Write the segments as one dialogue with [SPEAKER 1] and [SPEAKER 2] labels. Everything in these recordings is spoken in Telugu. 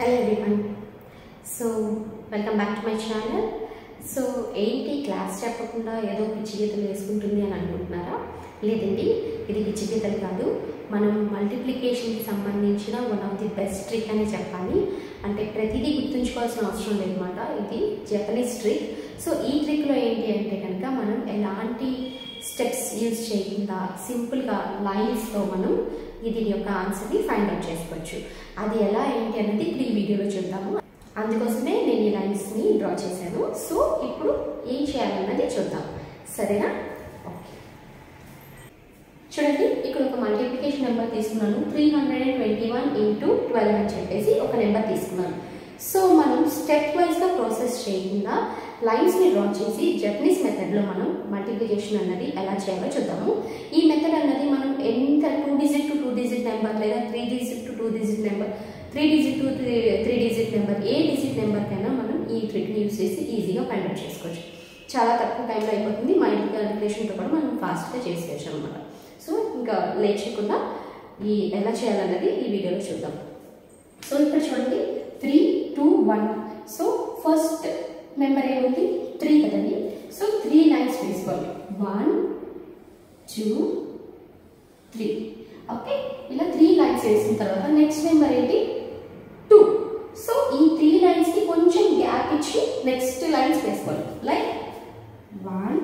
[SPEAKER 1] hello everyone so welcome back to my channel so ఏంటి క్లాస్ చెప్పకుండా ఏదో పిచ్చి గీతలు వేసుకుంటుంది అని అనుకుంటున్నారా లేదండి ఇది పిచ్చి గీతలు కాదు మనం మల్టిప్లికేషన్కి సంబంధించిన one of the best trick అనే చెప్పాలి అంటే ప్రతిదీ గుర్తుంచుకోవాల్సిన అవసరం లేదన్నమాట ఇది జపనీస్ ట్రిక్ సో ఈ ట్రిక్లో ఏంటి అంటే కనుక మనం ఎలాంటి స్టెప్స్ యూజ్ చేయకుండా సింపుల్గా లైన్స్తో మనం ఇది యొక్క ఆన్సర్ని ఫైండ్ అవుట్ చేసుకోవచ్చు అది ఎలా ఏంటి అనేది ఇప్పుడు ఈ వీడియోలో చూద్దాము అందుకోసమే నేను ఈ లైన్స్ని డ్రా చేశాను సో ఇప్పుడు ఏం చేయాలన్నది చూద్దాం సరేనా ఓకే చూడండి ఇక్కడ ఒక మల్టిప్లికేషన్ నెంబర్ తీసుకున్నాను three hundred and twenty one into twelve అని చెప్పేసి ఒక నెంబర్ తీసుకున్నాను సో మనం స్టెప్ వైజ్గా ప్రాసెస్ చేయకుండా లైన్స్ని డ్రా చేసి జపనీస్ మెథడ్లో మనం మల్టిప్లికేషన్ అన్నది ఎలా చేయాలో చూద్దాము ఈ మెథడ్ అన్నది మనం ఎంత two digit to two digit number లేదా three digit to two digit number three digit to three three digit number ఏ డిజిట్ నెంబర్కైనా మనం ఈ ట్రిక్ని యూస్ చేసి ఈజీగా ఫైండ్ అవుట్ చేసుకోవచ్చు చాలా తక్కువ టైంలో అయిపోతుంది మైండ్ క్యాలిక్యులేషన్తో కూడా మనం ఫాస్ట్గా చేసేయచ్చు అనమాట సో ఇంకా లేట్ చేయకుండా ఈ ఎలా చేయాలన్నది ఈ వీడియోలో చూద్దాం సో ఇక్కడ చూడండి three two one so first number ఏముంది త్రీ కదండి సో త్రీ లైన్స్ వేసుకోవాలి వన్ టూ త్రీ ఓకే ఇలా త్రీ లైన్స్ వేసిన తర్వాత నెక్స్ట్ నెంబర్ ఏంటి టూ సో ఈ త్రీ లైన్స్కి కొంచెం గ్యాప్ ఇచ్చి నెక్స్ట్ లైన్స్ వేసుకోవాలి లైక్ వన్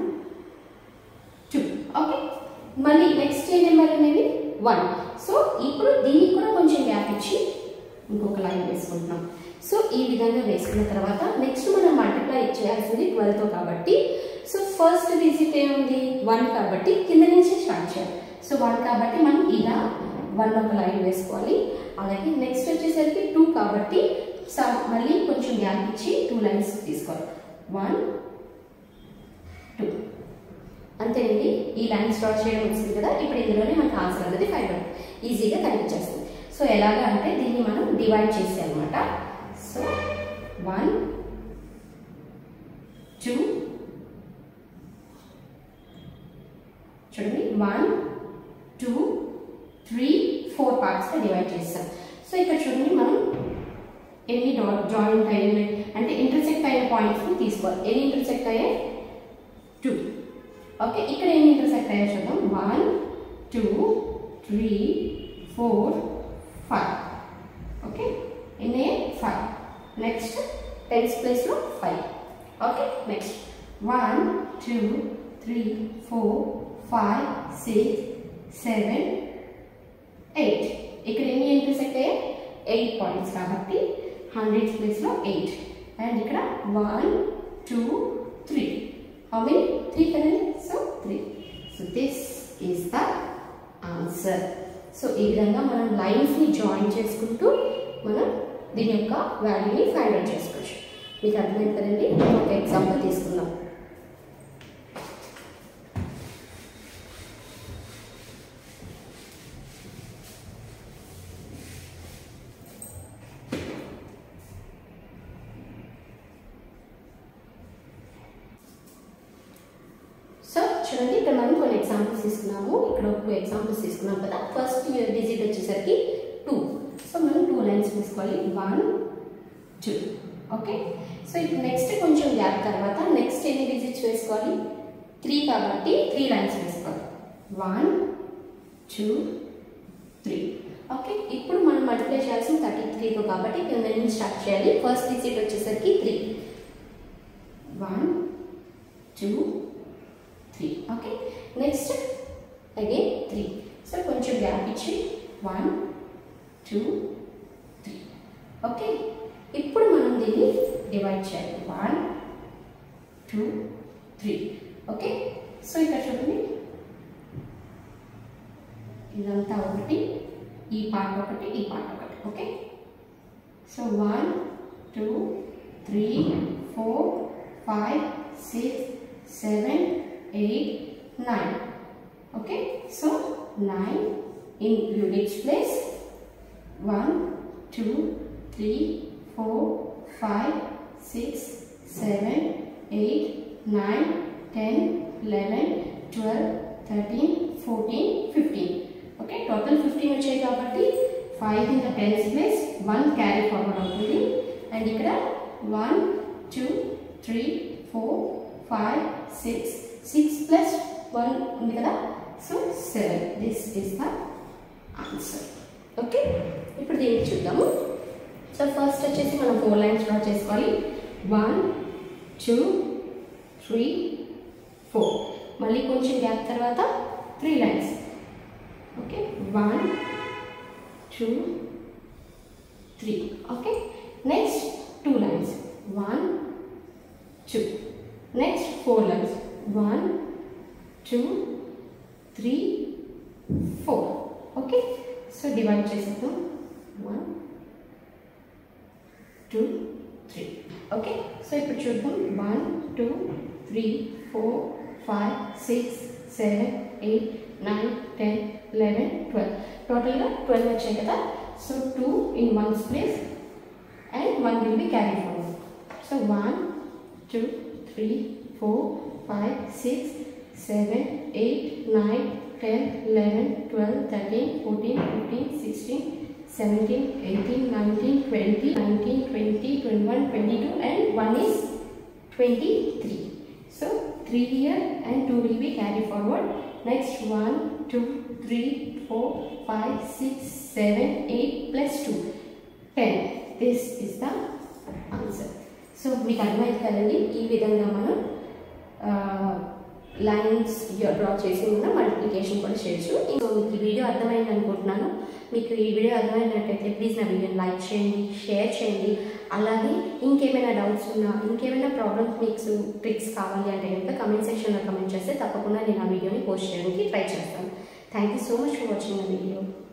[SPEAKER 1] టూ ఓకే మళ్ళీ నెక్స్ట్ ఏ నెంబర్ అనేది వన్ సో ఇప్పుడు దీనికి కూడా కొంచెం గ్యాప్ ఇచ్చి ఇంకొక లైన్ వేసుకుంటున్నాం సో ఈ విధంగా వేసుకున్న తర్వాత నెక్స్ట్ మనం మల్టిప్లై చేయాల్సింది ట్వెల్వ్తో కాబట్టి సో ఫస్ట్ డిజిట్ ఏముంది వన్ కాబట్టి కింద నుంచి స్టార్ట్ చేయాలి సో వన్ కాబట్టి మనం ఇలా వన్ ఒక లైన్ వేసుకోవాలి అలాగే నెక్స్ట్ వచ్చేసరికి టూ కాబట్టి సమ్ మళ్ళీ కొంచెం గ్యాప్ ఇచ్చి టూ లైన్స్ తీసుకోవాలి వన్ టూ అంతేనండి ఈ లైన్స్ డ్రా చేయడం వచ్చింది కదా ఇప్పుడు ఇందులోనే మనకు ఆన్సర్ అనేది ఫైండ్ అవుట్ ఈజీగా కనిపించేస్తుంది సో ఎలాగా అంటే దీన్ని మనం డివైడ్ చేసి అనమాట సో వన్ టూ చూడండి వన్ టూ త్రీ ఫోర్ పార్ట్స్గా డివైడ్ చేస్తాం సో ఇక్కడ చూడండి మనం ఎన్ని డాట్ జాయింట్ అయిన అంటే ఇంటర్సెక్ట్ అయిన పాయింట్స్ని తీసుకోవాలి ఎన్ని ఇంటర్సెక్ట్ అయ్యాయి టూ ఓకే ఇక్కడ ఎన్ని ఇంటర్సెక్ట్ అయ్యాయో చూద్దాం one two three four five okay ఎన్ని ఫైవ్ నెక్స్ట్ టెన్స్ ప్లేస్లో five okay next one two three four five six seven eight ఇక్కడ ఎన్ని ఇంటర్సెక్ట్ అయ్యాయి ఎయిట్ పాయింట్స్ కాబట్టి హండ్రెడ్ ప్లేస్లో ఎయిట్ అండ్ ఇక్కడ one two three how many three కదండి so three so this is the answer so ఈ విధంగా మనం లైన్స్ని జాయిన్ చేసుకుంటూ మనం దీని యొక్క వాల్యూని ఫైండ్ అవుట్ చేసుకోవచ్చు మీకు అర్థమైంది కదండి ఒక ఎగ్జాంపుల్ తీసుకుందాం సో చూడండి ఇక్కడ మనం కొన్ని ఎగ్జాంపుల్స్ తీసుకున్నాము ఇక్కడ టూ ఎగ్జాంపుల్స్ తీసుకున్నాం కదా ఫస్ట్ డిజిట్ వచ్చేసరికి టూ సో మనం టూ లైన్స్ తీసుకోవాలి వన్ టూ ఓకే సో ఇప్పుడు నెక్స్ట్ కొంచెం గ్యాప్ తర్వాత నెక్స్ట్ ఎన్ని డిజిట్స్ వేసుకోవాలి త్రీ కాబట్టి త్రీ లైన్స్ వేసుకోవాలి వన్ టూ త్రీ ఓకే ఇప్పుడు మనం మల్టిప్లై చేయాల్సిన థర్టీ త్రీతో కాబట్టి కింద నుంచి స్టార్ట్ చేయాలి ఫస్ట్ డిజిట్ వచ్చేసరికి three one two three okay next again three so కొంచెం గ్యాప్ ఇచ్చి వన్ టూ త్రీ ఓకే ఇప్పుడు మనం దీన్ని డివైడ్ చేయాలి one two three okay so ఇక్కడ చూడండి ఇదంతా ఒకటి ఈ పార్ట్ ఒకటి ఈ పార్ట్ ఒకటి okay so one two three four five six seven eight nine okay so nine in units place one two three four five six seven eight nine ten eleven twelve thirteen fourteen fifteen okay total fifteen వచ్చాయి కాబట్టి five in the tens place one carry forward అవుతుంది అండ్ ఇక్కడ one two three four five six six plus one ఉంది కదా so seven this is the answer okay ఇప్పుడు దీన్ని చూద్దాము సో ఫస్ట్ వచ్చేసి మనం ఫోర్ లైన్స్ డ్రా చేసుకోవాలి వన్ టూ త్రీ ఫోర్ మళ్ళీ కొంచెం గ్యాప్ తర్వాత three lines okay one two three okay next two lines one two next four lines one two three four okay so divide చేసేద్దాం one two three okay so ఇప్పుడు చూద్దాం one two three four five six seven eight nine ten eleven twelve టోటల్గా ట్వెల్వ్ వచ్చాయి కదా so two in ones place and one will be carry forward so one two three four five six seven eight nine ten eleven twelve thirteen fourteen fifteen sixteen seventeen eighteen nineteen twenty nineteen twenty twenty one twenty two and one is twenty three so three here and two will be carry forward next one two three four five six seven eight plus two ten this is the answer so మీకు అర్థమైంది కదండి ఈ విధంగా మనం లైన్స్ డ్రా చేసి మనం మల్టిప్లికేషన్ కూడా చేయొచ్చు సో మీకు ఈ వీడియో అర్థమైంది అనుకుంటున్నాను మీకు ఈ వీడియో అర్థమైనట్టయితే ప్లీజ్ నా వీడియోని లైక్ చేయండి షేర్ చేయండి అలాగే ఇంకేమైనా డౌట్స్ ఉన్నా ఇంకేమైనా ప్రాబ్లమ్స్ మీకు ట్రిక్స్ కావాలి అంటే కనుక కమెంట్ సెక్షన్లో కమెంట్ చేస్తే తప్పకుండా నేను ఆ వీడియోని పోస్ట్ చేయడానికి ట్రై చేస్తాను thank you so much for watching the video